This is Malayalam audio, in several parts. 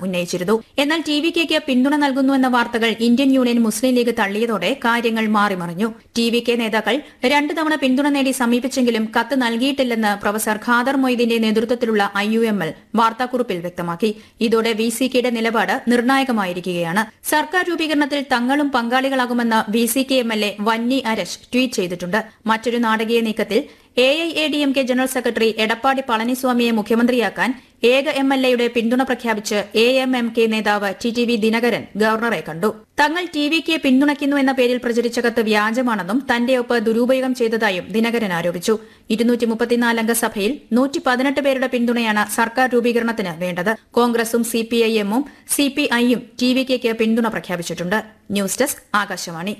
ഉന്നയിച്ചിരുന്നു എന്നാൽ ടി വി കെക്ക് പിന്തുണ നൽകുന്നുവെന്ന വാർത്തകൾ ഇന്ത്യൻ യൂണിയൻ മുസ്ലിം ലീഗ് തള്ളിയതോടെ കാര്യങ്ങൾ മാറിമറിഞ്ഞു ടി വി കെ നേതാക്കൾ രണ്ടു തവണ പിന്തുണ നേടി സമീപിച്ചെങ്കിലും കത്ത് നൽകിയിട്ടില്ലെന്ന് പ്രൊഫസർ ഖാദർ മൊയ്തീന്റെ നേതൃത്വത്തിലുള്ള ഐ യു എം എൽ വാർത്താക്കുറിപ്പിൽ വ്യക്തമാക്കി ഇതോടെ വി സി കെയുടെ നിലപാട് നിർണായകമായിരിക്കുകയാണ് സർക്കാർ രൂപീകരണത്തിൽ തങ്ങളും പങ്കാളികളാകുമെന്ന് V C K M L A Vanni Arasu tweet ചെയ്തിട്ടുണ്ട് മറ്റൊരു നാടകീയ നീക്കത്തിൽ A I A D M K general secretary Edappadi പളനിസ്വാമിയെ മുഖ്യമന്ത്രിയാക്കാൻ ഏക എം എൽ എയുടെ പിന്തുണ പ്രഖ്യാപിച്ച് എ എം എം കെ നേതാവ് ടി ടി വി ദിനകരൻ ഗവർണറെ കണ്ടു തങ്ങൾ ടി വി കെ പിന്തുണയ്ക്കുന്നു എന്ന പേരിൽ പ്രചരിച്ച കത്ത് വ്യാജമാണെന്നും തന്റെ ഒപ്പ് ദുരുപയോഗം ചെയ്തതായും ദിനകരൻ ആരോപിച്ചു ഇരുന്നൂറ്റി മുപ്പത്തിനാലംഗ സഭയിൽ നൂറ്റി പതിനെട്ട് പേരുടെ പിന്തുണയാണ് സർക്കാർ രൂപീകരണത്തിന് വേണ്ടത് കോൺഗ്രസും സി പി ഐ എമ്മും സി പി ഐയും ടി വി കെക്ക് പിന്തുണ പ്രഖ്യാപിച്ചിട്ടുണ്ട് ന്യൂസ് ഡെസ്ക് ആകാശവാണി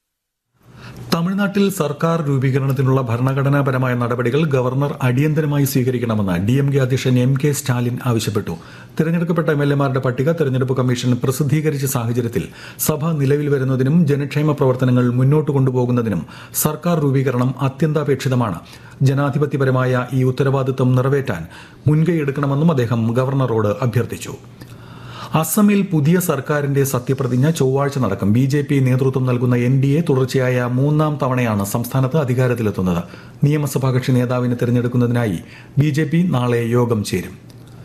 തമിഴ്നാട്ടിൽ സർക്കാർ രൂപീകരണത്തിനുള്ള ഭരണഘടനാപരമായ നടപടികൾ ഗവർണർ അടിയന്തരമായി സ്വീകരിക്കണമെന്ന് ഡി എം കെ അധ്യക്ഷൻ എം കെ സ്റ്റാലിൻ ആവശ്യപ്പെട്ടു തിരഞ്ഞെടുക്കപ്പെട്ട എം എൽ എമാരുടെ പട്ടിക തെരഞ്ഞെടുപ്പ് കമ്മീഷൻ പ്രസിദ്ധീകരിച്ച സാഹചര്യത്തിൽ സഭ നിലവിൽ വരുന്നതിനും ജനക്ഷേമ പ്രവർത്തനങ്ങൾ മുന്നോട്ട് കൊണ്ടുപോകുന്നതിനും സർക്കാർ രൂപീകരണം അത്യന്താപേക്ഷിതമാണ് ജനാധിപത്യപരമായ ഈ ഉത്തരവാദിത്വം നിറവേറ്റാൻ മുൻകൈയെടുക്കണമെന്നും അദ്ദേഹം ഗവർണറോട് അഭ്യർത്ഥിച്ചു അസമിൽ പുതിയ സർക്കാരിന്റെ സത്യപ്രതിജ്ഞ ചൊവ്വാഴ്ച നടക്കും ബി ജെ പി നേതൃത്വം നൽകുന്ന എൻ ഡി എ തുടർച്ചയായ മൂന്നാം തവണയാണ് സംസ്ഥാനത്ത് അധികാരത്തിലെത്തുന്നത് നിയമസഭാ കക്ഷി നേതാവിനെ തിരഞ്ഞെടുക്കുന്നതിനായി ബി ജെ പി നാളെ യോഗം ചേരും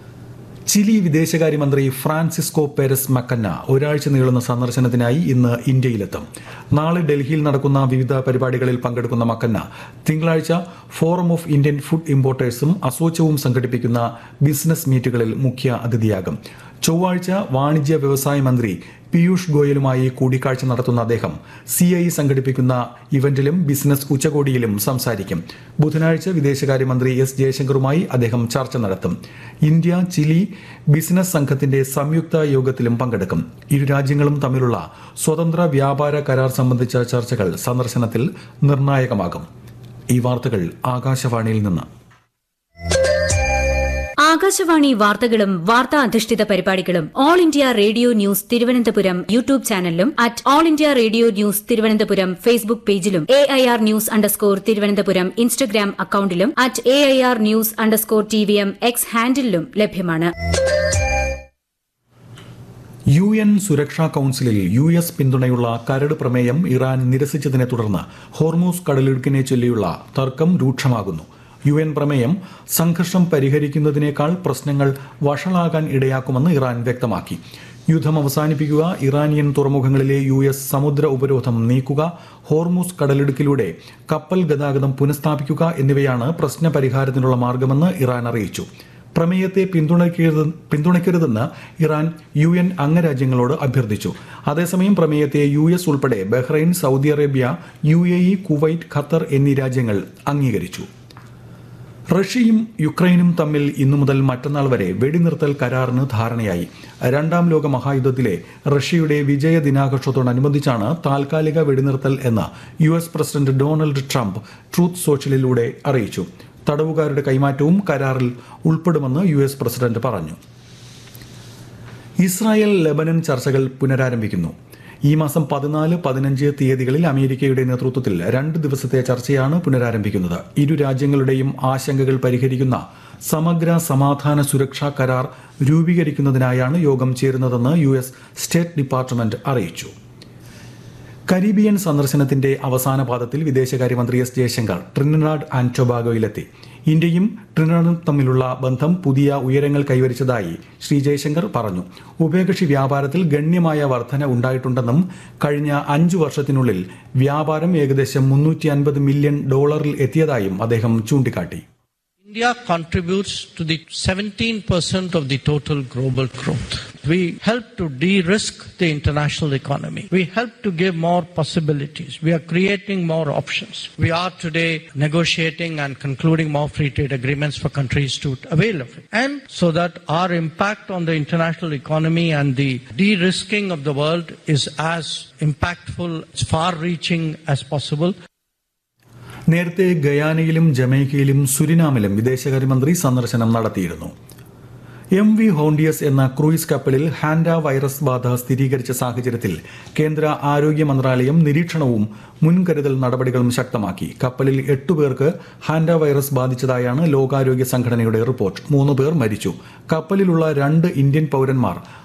ചിലി വിദേശകാര്യമന്ത്രി ഫ്രാൻസിസ്കോ പെരസ് മക്കന്ന ഒരാഴ്ച നീളുന്ന സന്ദർശനത്തിനായി ഇന്ന് ഇന്ത്യയിലെത്തും നാളെ ഡൽഹിയിൽ നടക്കുന്ന വിവിധ പരിപാടികളിൽ പങ്കെടുക്കുന്ന മക്കന്ന തിങ്കളാഴ്ച ഫോറം ഓഫ് ഇന്ത്യൻ ഫുഡ് ഇമ്പോർട്ടേഴ്സും അസോച്ചവും സംഘടിപ്പിക്കുന്ന ബിസിനസ് മീറ്റുകളിൽ മുഖ്യ അതിഥിയാകും ചൊവ്വാഴ്ച വാണിജ്യ വ്യവസായ മന്ത്രി പീയൂഷ് ഗോയലുമായി കൂടിക്കാഴ്ച നടത്തുന്ന അദ്ദേഹം സി ഐ സംഘടിപ്പിക്കുന്ന ഇവന്റിലും ബിസിനസ് ഉച്ചകോടിയിലും സംസാരിക്കും ബുധനാഴ്ച വിദേശകാര്യമന്ത്രി എസ് ജയശങ്കറുമായി അദ്ദേഹം ചർച്ച നടത്തും ഇന്ത്യ ചിലി ബിസിനസ് സംഘത്തിന്റെ സംയുക്ത യോഗത്തിലും പങ്കെടുക്കും ഇരു രാജ്യങ്ങളും തമ്മിലുള്ള സ്വതന്ത്ര വ്യാപാര കരാർ സംബന്ധിച്ച ചർച്ചകൾ സന്ദർശനത്തിൽ നിർണായകമാകും ഈ വാർത്തകൾ ആകാശവാണിയിൽ നിന്ന് ആകാശവാണി വാർത്തകളും വാർത്താ അധിഷ്ഠിത പരിപാടികളും All India Radio news Thiruvananthapuram YouTube ചാനലിലും at All India Radio news Thiruvananthapuram Facebook പേജിലും A I R news underscore Thiruvananthapuram Instagram അക്കൌണ്ടിലും at A I R news underscore T V M X ഹാൻഡിലും ലഭ്യമാണ് യു എൻ സുരക്ഷാ കൌൺസിലിൽ യു എസ് പിന്തുണയുള്ള കരട് പ്രമേയം ഇറാൻ നിരസിച്ചതിനെ തുടർന്ന് ഹോർമൂസ് കടലിടുക്കിനെ ചൊല്ലിയുള്ള തർക്കം രൂക്ഷമാകുന്നു യു എൻ പ്രമേയം സംഘർഷം പരിഹരിക്കുന്നതിനേക്കാൾ പ്രശ്നങ്ങൾ വഷളാകാൻ ഇടയാക്കുമെന്ന് ഇറാൻ വ്യക്തമാക്കി യുദ്ധം അവസാനിപ്പിക്കുക ഇറാനിയൻ തുറമുഖങ്ങളിലെ യു എസ് സമുദ്ര ഉപരോധം നീക്കുക ഹോർമൂസ് കടലിടുക്കിലൂടെ കപ്പൽ ഗതാഗതം പുനഃസ്ഥാപിക്കുക എന്നിവയാണ് പ്രശ്ന പരിഹാരത്തിനുള്ള മാർഗമെന്ന് ഇറാൻ അറിയിച്ചു പ്രമേയത്തെ പിന്തുണയ്ക്കരുത് പിന്തുണയ്ക്കരുതെന്ന് ഇറാൻ യു എൻ അംഗരാജ്യങ്ങളോട് അഭ്യർത്ഥിച്ചു അതേസമയം പ്രമേയത്തെ യു എസ് ഉൾപ്പെടെ Bahrain Saudi Arabia U A E Kuwait Qatar എന്നീ രാജ്യങ്ങൾ അംഗീകരിച്ചു റഷ്യയും യുക്രൈനും തമ്മിൽ ഇന്നു മുതൽ മറ്റന്നാൾ വരെ വെടിനിർത്തൽ കരാറിന് ധാരണയായി രണ്ടാം ലോക മഹായുദ്ധത്തിലെ റഷ്യയുടെ വിജയ ദിനാഘോഷത്തോടനുബന്ധിച്ചാണ് താൽക്കാലിക വെടിനിർത്തൽ എന്ന് U S president Donald Trump Truth സോഷ്യലിലൂടെ അറിയിച്ചു തടവുകാരുടെ കൈമാറ്റവും കരാറിൽ ഉൾപ്പെടുമെന്ന് യു എസ് പ്രസിഡന്റ് പറഞ്ഞു ഇസ്രായേൽ ലെബനൻ ചർച്ചകൾ പുനരാരംഭിക്കുന്നു ഈ മാസം പതിനാല് പതിനഞ്ച് തീയതികളിൽ അമേരിക്കയുടെ നേതൃത്വത്തിൽ രണ്ട് ദിവസത്തെ ചർച്ചയാണ് പുനരാരംഭിക്കുന്നത് ഇരു രാജ്യങ്ങളുടെയും ആശങ്കകൾ പരിഹരിക്കുന്ന സമഗ്ര സമാധാന സുരക്ഷാ കരാർ രൂപീകരിക്കുന്നതിനായാണ് യോഗം ചേരുന്നതെന്ന് യു എസ് സ്റ്റേറ്റ് ഡിപ്പാർട്ട്മെന്റ് അറിയിച്ചു കരീബിയൻ സന്ദർശനത്തിന്റെ അവസാന പാദത്തിൽ വിദേശകാര്യമന്ത്രി എസ് ജയശങ്കർ ട്രിനിഡാഡ് ആൻഡ് ടൊബാഗോയിലെത്തി ഇന്ത്യയും ട്രിനിഡാഡും തമ്മിലുള്ള ബന്ധം പുതിയ ഉയരങ്ങൾ കൈവരിച്ചതായി ശ്രീ ജയശങ്കർ പറഞ്ഞു ഉഭയകക്ഷി വ്യാപാരത്തിൽ ഗണ്യമായ വർധന ഉണ്ടായിട്ടുണ്ടെന്നും കഴിഞ്ഞ അഞ്ചു വർഷത്തിനുള്ളിൽ വ്യാപാരം ഏകദേശം മുന്നൂറ്റി അൻപത് മില്യൺ ഡോളറിൽ എത്തിയതായും അദ്ദേഹം ചൂണ്ടിക്കാട്ടി India contributes to the 17% of the total global growth. We help to de-risk the international economy. We help to give more possibilities. We are creating more options. We are today negotiating and concluding more free trade agreements for countries to avail of it. And so that our impact on the international economy and the de-risking of the world is as impactful, as far-reaching as possible. നേരത്തെ ഗയാനയിലും ജമൈക്കയിലും സുരിനാമിലും വിദേശകാര്യമന്ത്രി സന്ദർശനം നടത്തിയിരുന്നു എം വി ഹോണ്ടിയസ് എന്ന ക്രൂയിസ് കപ്പലിൽ ഹാൻഡ വൈറസ് ബാധ സ്ഥിരീകരിച്ച സാഹചര്യത്തിൽ കേന്ദ്ര ആരോഗ്യ മന്ത്രാലയം നിരീക്ഷണവും മുൻകരുതൽ നടപടികളും ശക്തമാക്കി കപ്പലിൽ എട്ടു പേർക്ക് ഹാൻഡ വൈറസ് ബാധിച്ചതായാണ് ലോകാരോഗ്യ സംഘടനയുടെ റിപ്പോർട്ട് മൂന്ന് പേർ മരിച്ചു കപ്പലിലുള്ള രണ്ട് ഇന്ത്യൻ പൗരന്മാർ